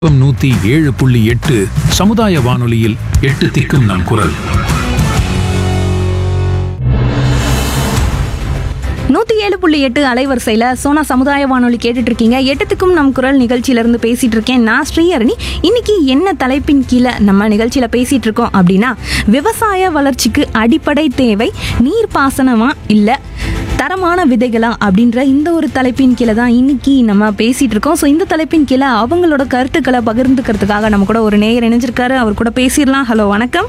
FM நூத்தி ஏழு புள்ளி எட்டு சமுதாய வானொலியில் எட்டு திக்கும் நம் குரல் நூத்தி ஏழு புள்ளி எட்டு அலைவரிசையில சோனா சமுதாய வானொலி கேட்டுட்டு இருக்கீங்க எட்டத்துக்கும் நம் குரல் நிகழ்ச்சியில இருந்து பேசிட்டு இருக்கேன் நான் ஸ்ரீஹரணி இன்னைக்கு என்ன தலைப்பின் கீழே நம்ம நிகழ்ச்சியில பேசிட்டு இருக்கோம் அப்படின்னா விவசாய வளர்ச்சிக்கு அடிப்படை தேவை நீர்ப்பாசனமா இல்ல தரமான விதைகளா அப்படின்ற இந்த ஒரு தலைப்பின் கீழே தான் இன்னைக்கு நம்ம பேசிட்டு இருக்கோம் ஸோ இந்த தலைப்பின் கீழே அவங்களோட கருத்துக்களை பகிர்ந்துக்கிறதுக்காக நம்ம கூட ஒரு நேயர் இணைஞ்சிருக்காரு அவர் கூட பேசிடலாம் ஹலோ வணக்கம்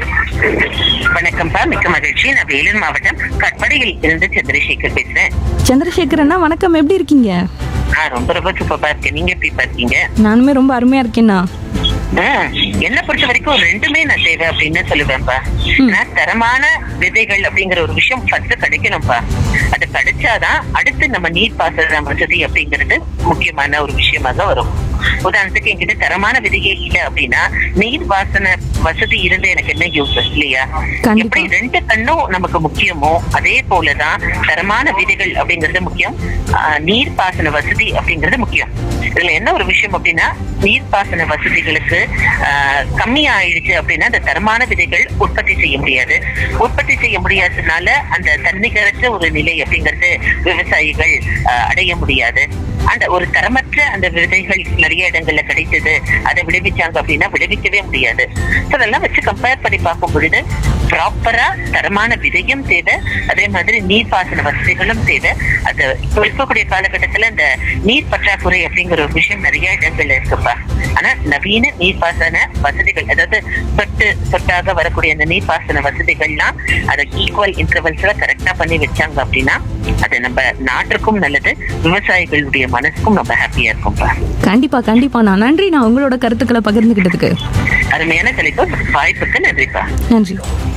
வணக்கம்ப்பா மிக்க மகிழ்ச்சி நான் வேலூர் மாவட்டம் கட்படையில் இருந்து சந்திரசேகர் பேசுறேன் சந்திரசேகர் அண்ணா வணக்கம் எப்படி இருக்கீங்க நான் ரொம்ப ரொம்ப சூப்பரா இருக்கேன் நீங்க எப்படி இருக்கீங்க நானுமே ரொம்ப அருமையா இருக்கேண்ணா என்ன பொறுத்த வரைக்கும் ரெண்டுமே நான் தேவை அப்படின்னு சொல்லுவேன்ப்பா நான் தரமான விதைகள் அப்படிங்கிற ஒரு விஷயம் ஃபர்ஸ்ட் கிடைக்கணும்ப்பா அது கிடைச்சாதான் அடுத்து நம்ம நீர் பாசன வசதி அப்படிங்கிறது முக்கியமான ஒரு விஷயமாக வரும் உதாரணத்துக்கு என்கிட்ட தரமான விதையே இல்லை அப்படின்னா நீர் வாசன வசதி இருந்து எனக்கு என்ன யூஸ் இல்லையா கண்டிப்பா. எப்படி ரெண்டு கண்ணும் நமக்கு முக்கியமோ அதே போலதான் தரமான விதைகள் அப்படிங்கிறது முக்கியம் ஆஹ் நீர் பாசன வசதி அப்படிங்கிறது முக்கியம் இதுல என்ன ஒரு விஷயம் அப்படின்னா நீர்ப்பாசன வசதிகளுக்கு ஆஹ் கம்மி ஆயிடுச்சு அப்படின்னா அந்த தரமான விதைகள் உற்பத்தி செய்ய முடியாது உற்பத்தி செய்ய முடியாததுனால அந்த தன்னிகரற்ற ஒரு நிலை அப்படிங்கிறது விவசாயிகள் ஆஹ் அடைய முடியாது அந்த ஒரு தரமற்ற அந்த விதைகள் நிறைய இடங்கள்ல கிடைத்தது அதை விளைவிச்சாங்க அப்படின்னா விளைவிக்கவே முடியாது So அதெல்லாம் வச்சு கம்பேர் பண்ணி பார்க்கும் பொழுது ப்ராப்பரா தரமான விதையும் தேவை அதே மாதிரி நீர்ப்பாசன வசதிகளும் தேவை அது இப்போ இருக்கக்கூடிய காலகட்டத்துல இந்த நீர் பற்றாக்குறை அப்படிங்கிற ஒரு விஷயம் நிறைய இடங்கள்ல இருக்குப்பா ஆனா நவீன நீர்ப்பாசன வசதிகள் அதாவது சொட்டு சொட்டாக வரக்கூடிய அந்த நீர்ப்பாசன வசதிகள்லாம் அதை ஈக்குவல் இன்டர்வல்ஸ்ல கரெக்டா பண்ணி வச்சாங்க அப்படின்னா அது நம்ம நாட்டுக்கும் நல்லது விவசாயிகளுடைய மனசுக்கும் ரொம்ப ஹாப்பியா இருக்கும்பா கண்டிப்பா கண்டிப்பா நான் நன்றி நான் உங்களோட கருத்துக்களை பகிர்ந்துக்கிட்டதுக்கு அருமையான தலைப்பு வாய்ப்புக்கு நன்றிப்பா நன்றி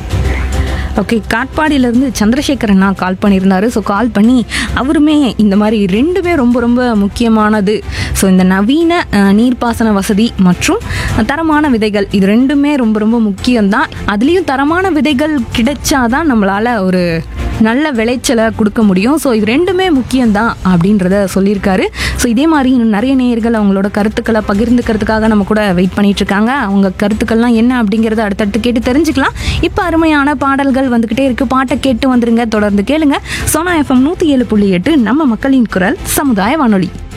ஓகே காட்பாடியிலேருந்து சந்திரசேகர் அண்ணா கால் பண்ணியிருந்தாரு ஸோ கால் பண்ணி அவருமே இந்த மாதிரி ரெண்டுமே ரொம்ப ரொம்ப முக்கியமானது ஸோ இந்த நவீன அஹ், நீர்ப்பாசன வசதி மற்றும் தரமான விதைகள் இது ரெண்டுமே ரொம்ப ரொம்ப முக்கியம்தான் அதுலேயும் தரமான விதைகள் கிடைச்சாதான் நம்மளால் ஒரு நல்ல விளைச்சலை கொடுக்க முடியும் ஸோ இது ரெண்டுமே முக்கியம்தான் அப்படின்றத சொல்லியிருக்காரு ஸோ இதே மாதிரி இன்னும் நிறைய நேயர்கள் அவங்களோட கருத்துக்களை பகிர்ந்துக்கிறதுக்காக நம்ம கூட வெயிட் பண்ணிட்டு இருக்காங்க அவங்க கருத்துக்கள்லாம் என்ன அப்படிங்கிறத அடுத்தடுத்து கேட்டு தெரிஞ்சுக்கலாம் இப்போ அருமையான பாடல்கள் வந்துக்கிட்டே இருக்கு பாட்டை கேட்டு வந்துருங்க தொடர்ந்து கேளுங்க சோனா எஃப்எம் நூற்றி ஏழு புள்ளி எட்டு நம்ம மக்களின் குரல் சமுதாய வானொலி